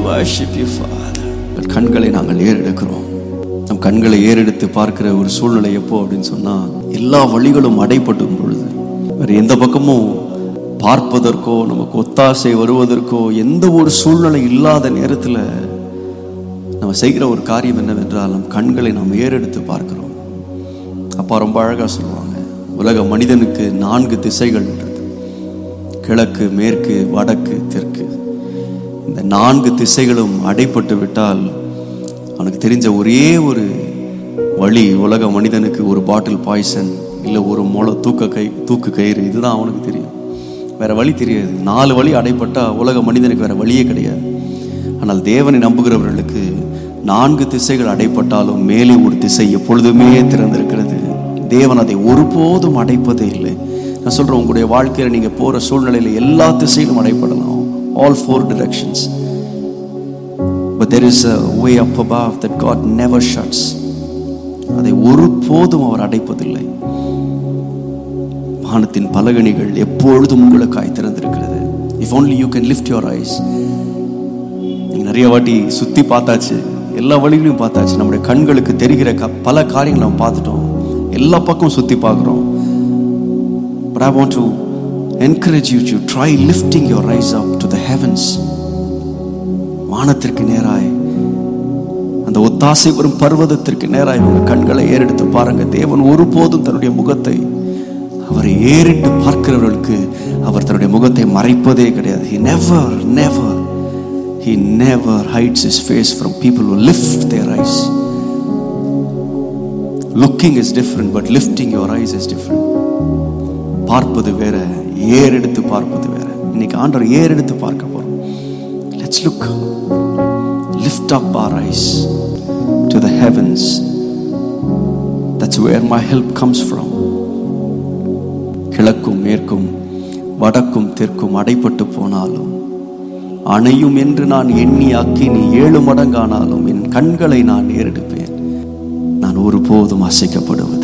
worship you, Father. உங்கள் கண்களை நாங்கள் ஏறெடுக்கிறோம் நம் கண்களை ஏறெடுத்து பார்க்கிற ஒரு சூழ்நிலை எப்போ அப்படின்னு சொன்னா எல்லா வழிகளும் அடைப்பட்டும் பொழுது வேற எந்த பக்கமும் பார்ப்பதற்கோ நமக்கு ஒத்தாசை வருவதற்கோ எந்த ஒரு சூழ்நிலை இல்லாத நேரத்தில் நம்ம செய்கிற ஒரு காரியம் என்னவென்றால் நம் கண்களை நாம் ஏறெடுத்து பார்க்கிறோம் அப்பா ரொம்ப அழகாக சொல்லுவாங்க உலக மனிதனுக்கு நான்கு திசைகள் உண்டு கிழக்கு மேற்கு வடக்கு தெற்கு இந்த நான்கு திசைகளும் அடைப்பட்டு விட்டால் அவனுக்கு தெரிஞ்ச ஒரே ஒரு வழி உலக மனிதனுக்கு ஒரு பாட்டில் பாய்சன் இல்லை ஒரு முளை தூக்க கை தூக்கு கயிறு இதுதான் அவனுக்கு தெரியும் வேற வழி தெரியாது நாலு வழி அடைப்பட்டா உலக மனிதனுக்கு வேற வழியே கிடையாது ஆனால் தேவனை நம்புகிறவர்களுக்கு நான்கு திசைகள் அடைப்பட்டாலும் மேலே ஒரு திசை எப்பொழுதுமே திறந்திருக்கிறது தேவன் அதை ஒருபோதும் அடைப்பதே இல்லை நான் சொல்றேன் உங்களுடைய வாழ்க்கையில நீங்க போற சூழ்நிலையில எல்லா திசையிலும் அடைப்படலாம் all four directions but there is a way up above that God never shuts அதை ஒருபோதும் அவர் அடைப்பதில்லை வானத்தின் பலகணிகள் எப்பொழுதும் உங்களுக்காய் திறந்திருக்கிறது if only you can lift your eyes நீங்க நிறைய வாட்டி சுத்தி பார்த்தாச்சு எல்லா வழிகளையும் பார்த்தாச்சு நம்முடைய கண்களுக்கு தெரிகிற க- பல காரியங்களை நம்ம பார்த்துட்டோம் எல்லா பக்கம் சுத்தி பார்க்குறோம் But I want to encourage you to try lifting your eyes up to the heavens. வானத்திற்கு நேராய் அந்த ஒத்தாசை வரும் பர்வதத்திற்கு நேராய் உங்க கண்களை ஏறெடுத்து பாருங்க தேவன் ஒருபோதும் தன்னுடைய முகத்தை அவரை ஏறிட்டு பார்க்கிறவர்களுக்கு அவர் தன்னுடைய முகத்தை மறைப்பதே கிடையாது he never never he never hides his face from people who lift their eyes looking is different but lifting your eyes is different பார்ப்பது வேற ஏறெடுத்து பார்ப்பது வேற இன்னைக்கு ஆண்டவர் ஏறெடுத்து பார்க்க போறோம் let's look lift up our eyes to the heavens that's where my help comes from கிழக்கும் மேற்கும் வடக்கும் தெற்கும் அடைப்பட்டு போனாலும் அணையும் என்று நான் எண்ணி அக்கினி ஏழு மடங்கானாலும் என் கண்களை நான் ஏறெடுப்பேன் நான் ஒருபோதும் அசைக்கப்படுவது